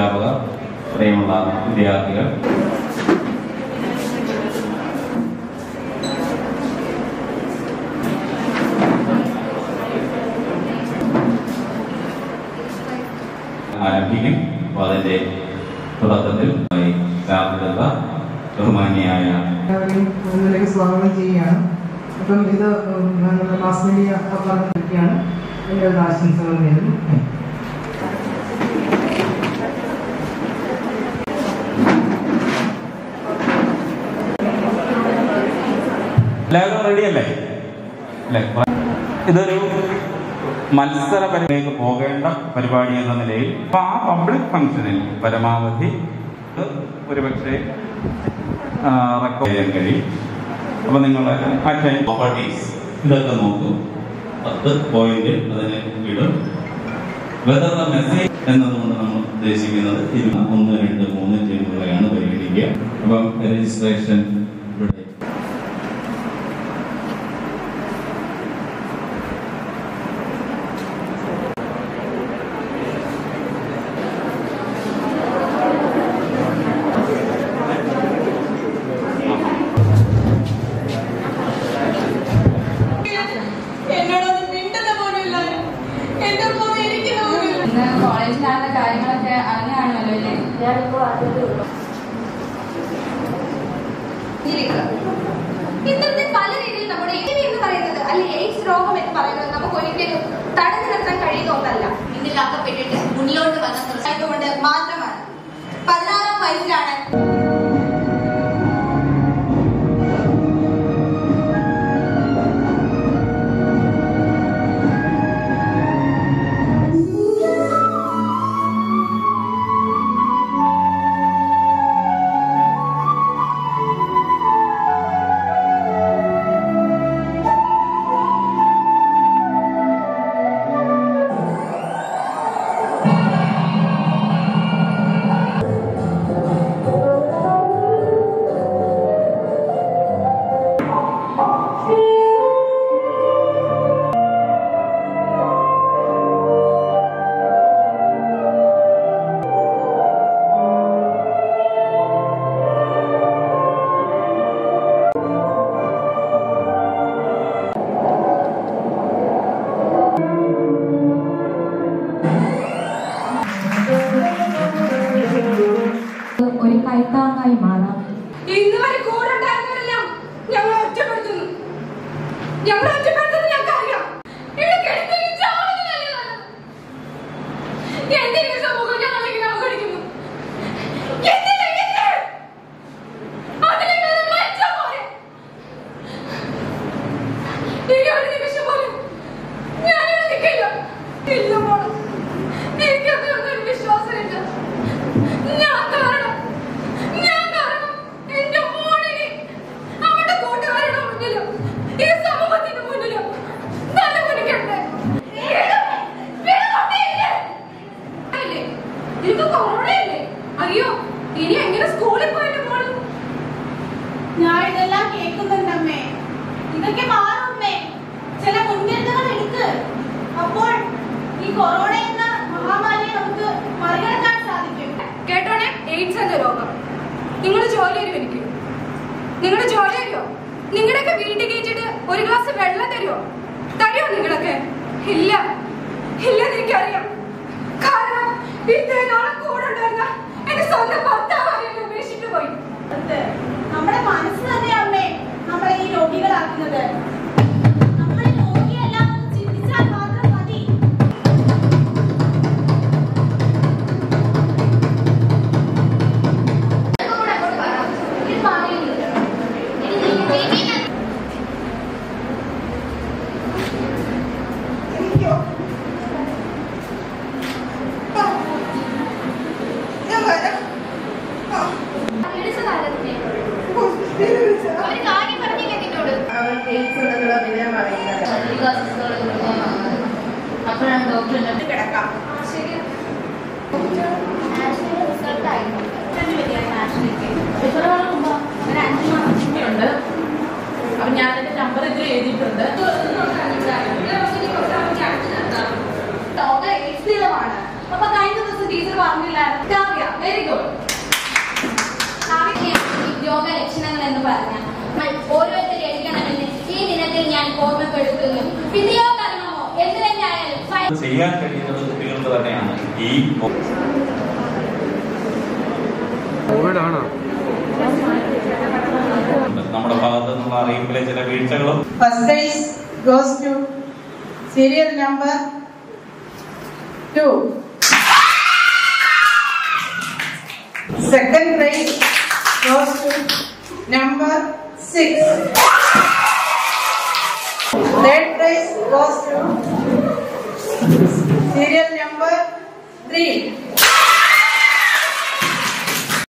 അധ്യാപകർ പ്രിയമുള്ള വിദ്യാർത്ഥികൾ ആരംഭിക്കും അപ്പോൾ അതിൻ്റെ തുടക്കത്തിൽ രാവിലത്ത ബഹുമാന്യായ എല്ലാവരെയും മുന്നിലേക്ക് സ്വാഗതം ചെയ്യുകയാണ് അപ്പം ഇത് ഉം, ഞങ്ങളുടെ മാസ് മീഡിയ പറഞ്ഞിരിക്കുകയാണ് എൻ്റെ ഒരു ആശംസകൾ നേരുന്നു എല്ലാവരും റെഡിയല്ലേ അല്ലേ ഇതൊരു മത്സര പരിപാടിയിലേക്ക് പോകേണ്ട പരിപാടി എന്ന നിലയിൽ അപ്പൊ ആ പബ്ലിക് ഫംഗ്ഷനിൽ പരമാവധി ഇത് ഒരുപക്ഷെ റെക്കോർഡ് ചെയ്യാൻ കഴിയും അപ്പൊ നിങ്ങൾ പ്രോപ്പർട്ടീസ് ഇതൊക്കെ നോക്കും പത്ത് പോയിന്റ് അതിന് ഇടും വെതർ ദ മെസ്സേജ് എന്നതുകൊണ്ട് നമ്മൾ ഉദ്ദേശിക്കുന്നത് ഇത് ഒന്ന് രണ്ട് മൂന്ന് ടീമുകളെയാണ് പരിഗണിക്കുക അപ്പം രജിസ്ട്രേഷൻ ഇവിടെ എന്നോടൊന്നും മിണ്ടുന്ന പോലും ഇല്ലാരും എന്റെ മോൻ ഇരിക്കുന്ന പോലും ഇല്ല. ഇന്ന് കോളേജിൽ നടന്ന കാര്യങ്ങളൊക്കെ അറിഞ്ഞാണല്ലോ അല്ലേ ഇത്തരത്തിൽ പല രീതിയിൽ നമ്മുടെ എയ്ഡി എന്ന് പറയുന്നത് അല്ലെങ്കിൽ എയ്ഡ്സ് രോഗം എന്ന് പറയുന്നത് നമുക്ക് ഒരിക്കലും തടഞ്ഞു നിർത്താൻ കഴിയുന്ന ഒന്നല്ല മുന്നിലാക്കപ്പെട്ടിട്ട് മുന്നിലോട്ട് വന്ന ആയതുകൊണ്ട് മാത്രമാണ് പതിനാറാം വയസ്സിലാണ് ഒരു കൈത്താങ്ങായി മാറാം ഇന്ന് വരെ കൂടെ ഉണ്ടായിരുന്നവരെല്ലാം ഞങ്ങൾ ഒറ്റപ്പെടുത്തുന്നു ഞങ്ങൾ ഒറ്റപ്പെടുത്തുന്നു ഞങ്ങൾക്ക് അറിയാം ഇവിടെ കിടക്കുന്ന ചാവുന്നതല്ലേ നല്ലത്. എന്തിനീ സമൂഹം ഞങ്ങളെ ഇങ്ങനെ അവഗണിക്കുന്നു എന്തിന് എന്ത്? അതിനെ ഞാൻ മരിച്ചാ പോരെ? ഇനി ഒരു നിമിഷം പോലും ഞാനിവിടെ നിൽക്കില്ല. ഇല്ല മോളെ. എനിക്കതിൽ ഒന്നും ഒരു വിശ്വാസമില്ല. ഞാൻ കാരണം ഞാൻ കാരണം എന്റെ മോളിനെ അവന്റെ കൂട്ടുകാരുടെ മുന്നിലും ഈ സമൂഹത്തിന് മുന്നിലും നിലകൊടുക്കട്ടെ. വീട്- വീട് കൊണ്ടേയില്ലേ? അല്ലേ? നിനക്ക് കൊറോണയല്ലേ? അയ്യോ ഇനി എങ്ങനെ സ്കൂളിൽ പോയല്ലോ മോള് ഞാൻ ഇതെല്ലാം കേൾക്കുന്നുണ്ടമ്മേ ഇതൊക്കെ മാറുമ്മേ ചില മുൻകരുതലുകൾ എടുക്ക് അപ്പോൾ ഈ കൊറോണ എന്ന മഹാമാരിയെ നമുക്ക് മറികടക്കാൻ സാധിക്കും കേട്ടോണേ എയ്ഡ്സ് എന്ന രോഗം നിങ്ങൾ ജോലി തരുമോ എനിക്ക് നിങ്ങളുടെ ജോലി തരുമോ നിങ്ങളുടെയൊക്കെ വീട്ടിൽ കയറ്റിട്ട് ഒരു ഗ്ലാസ് വെള്ളം തരുമോ തരുമോ നിങ്ങളൊക്കെ ഇല്ല ഇല്ലെന്ന് എനിക്കറിയാം കാരണം ഇത്രയും നാളെ കൂടെ ഉണ്ടായിരുന്ന എന്റെ സ്വന്തം ഭർത്താവ് എന്നെ ഉപേക്ഷിച്ചു പോയി അത് നമ്മുടെ മനസ്സ് തന്നെ അമ്മേ നമ്മളെ ഈ രോഗികളാക്കുന്നത് നമ്മളെ രോഗിയല്ല എന്ന് ചിന്തിച്ചാൽ മാത്രം മതി കൂടെ അങ്ങോട്ട് വരാം. ഇത് പറയുന്നില്ല. എനിക്ക് വീട്ടിൽ വിളിച്ച കാലത്തിനെ ഒരു കാര്യം പറഞ്ഞില്ലേ നിന്നോട് അപ്പോഴാണ് ഡോക്ടർ എന്നെ കിടക്കാം ശരി ഒരു അഞ്ച് മാസത്തിനുണ്ട് അപ്പൊ ഞാൻ എന്റെ നമ്പർ ഇതിൽ എഴുതിയിട്ടുണ്ട് ലോക എയ്ഡ്സ് ദിനമാണ് അപ്പൊ കഴിഞ്ഞ ദിവസം ടീച്ചർ പറഞ്ഞില്ലായിരുന്നു കാവ്യ വെരി ഗുഡ് രോഗലക്ഷണങ്ങൾ എന്ന് പറഞ്ഞാൽ ഓരോരുത്തർ എഴുതണമെന്ന് ഈ ദിനത്തിൽ ഞാൻ ഓർമ്മപ്പെടുത്തുന്നു വിധിയോ കർമ്മമോ എന്ത് തന്നെയായാലും സ്വയം ചെയ്യാൻ കഴിയുന്നത് കുട്ടികൾക്ക് തന്നെയാണ് ഈ നമ്മുടെ ഭാഗത്തു നിന്നുള്ള അറിയിപ്പിലെ ചില വീഴ്ചകളും First prize goes to serial number two. Second prize goes to number six. Third prize goes to serial number three.